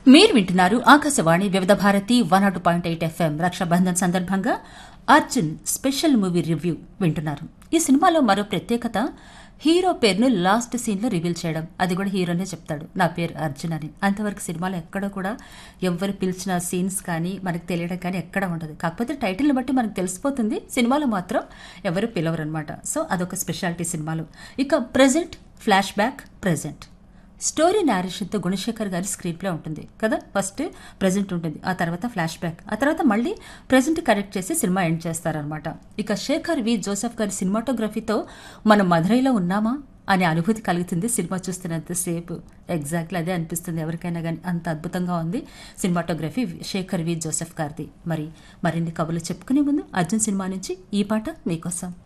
మీరు వింటున్నారు Akashvani Vividh Bharati one nought point eight FM Raksha Bandhan సందర్భంగా అర్జున్ స్పెషల్ మూవీ రివ్యూ వింటున్నారు ఈ సినిమాలో మరో ప్రత్యేకత హీరో పేరును లాస్ట్ సీన్లో రివీల్ చేయడం అది కూడా హీరోనే చెప్తాడు నా పేరు అర్జున్ అని అంతవరకు సినిమాలో ఎక్కడ కూడా ఎవరు పిలిచిన సీన్స్ కానీ మనకు తెలియడం కానీ ఎక్కడ ఉండదు కాకపోతే టైటిల్ని బట్టి మనకు తెలిసిపోతుంది సినిమాలో మాత్రం ఎవరు పిలవరు అనమాట సో అదొక స్పెషాలిటీ సినిమాలో ఇక present flash back present story నారేషన్తో గుణశేఖర్ గారి స్క్రీన్ ప్లే ఉంటుంది కదా ఫస్ట్ ప్రజెంట్ ఉంటుంది ఆ తర్వాత ఫ్లాష్ బ్యాక్ ఆ తర్వాత మళ్ళీ ప్రజెంట్ కరెక్ట్ చేసి సినిమా ఎండ్ చేస్తారనమాట ఇక శేఖర్ వి జోసెఫ్ గారి సినిమాటోగ్రఫీతో మనం మధురైలో ఉన్నామా అనే అనుభూతి కలుగుతుంది సినిమా చూస్తున్నంతసేపు ఎగ్జాక్ట్లీ అదే అనిపిస్తుంది ఎవరికైనా కానీ అంత అద్భుతంగా ఉంది సినిమాటోగ్రఫీ శేఖర్ వి జోసెఫ్ గారిది మరి మరిన్ని కబుర్లు చెప్పుకునే ముందు అర్జున్ సినిమా నుంచి ఈ పాట మీకోసం